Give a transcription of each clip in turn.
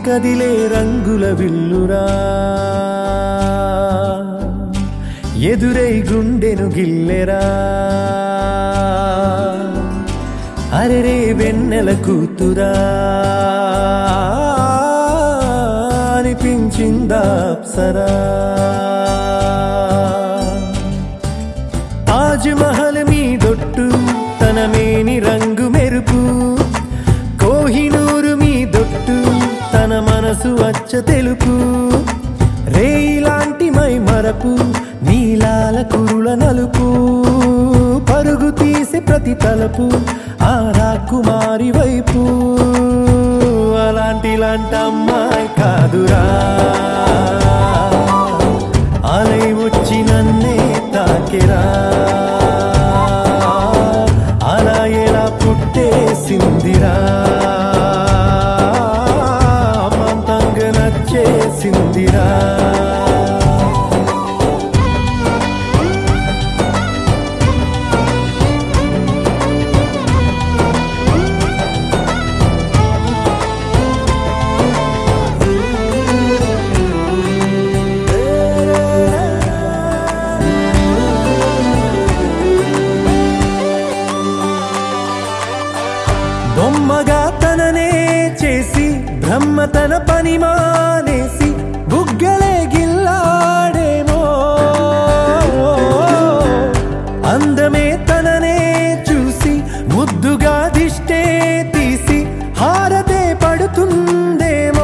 కదిలే రంగుల విల్లురా ఎదురై గుండెను గిల్లెరా అరెరే వెన్నెల కూతురా అనిపించిందా అప్సరా తాజ్ మహల్ మీ దొట్టు తన మేని రంగు మెరుపు కోహినూరు మీ దొట్టు తన మనసు అచ్చ తెలుపు రేయిలాంటి మై మరపు నీలాల కురుల నలుపు పరుగు తీసే ప్రతి తలపు ఆ రాకుమారి వైపు అలాంటి లాంటి అమ్మాయి కాదురా అలై వచ్చి నన్నే తాకిరా అలా ఎలా పుట్టేసిందిరా అమంతంగా నచ్చేసిందిరా బొమ్మగా తననే చేసి బ్రహ్మ తన పని మానేసి బుగ్గలే గిల్లాడేమో అందమే తననే చూసి ముద్దుగా దిష్టే తీసి హారతే పడుతుందేమో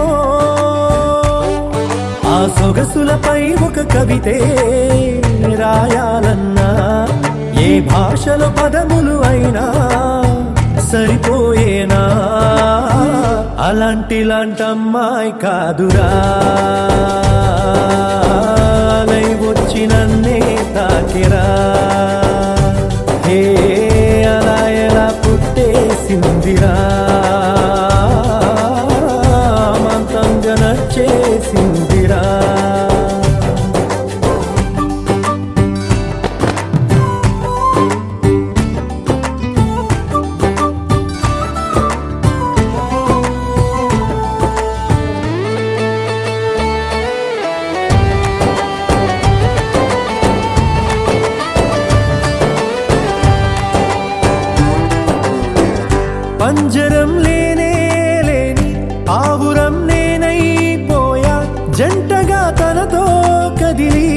ఆ సొగసులపై ఒక కవితే రాయాలన్నా ఏ భాషలో పదములు అయినా సరిపోయేనా అలాంటి లాంటి అమ్మాయి కాదురా అలై వచ్చి నన్నే తాకిరా హే అలా ఎలా పుట్టేసిందిరా మంతంగా నచ్చేసిందిరా పంజరం లేనే లేని ఆవురం నేనైపోయా జంటగా తనతో కదిలి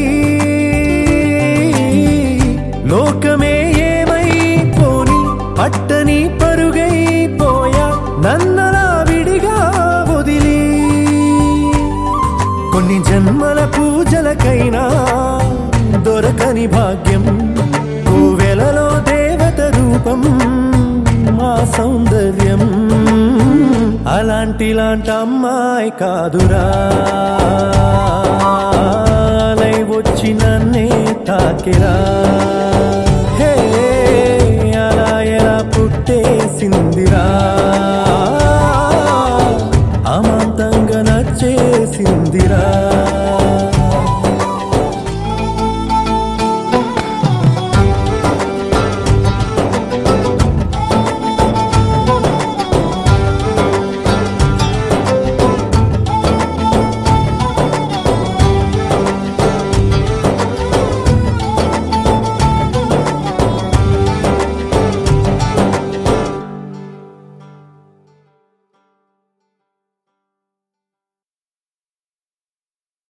లోకమే ఏమైపోని పట్టని పరుగైపోయా నన్నలా విడిగా వదిలి కొన్ని జన్మల పూజలకైనా దొరకని భాగ్యం కోవెలలో దేవత రూపం మా సౌందర్యం అలాంటి లాంటి అమ్మాయి కాదురా అలై వచ్చి నన్నే తాకిరా హే అలా ఎలా పుట్టేసిందిరా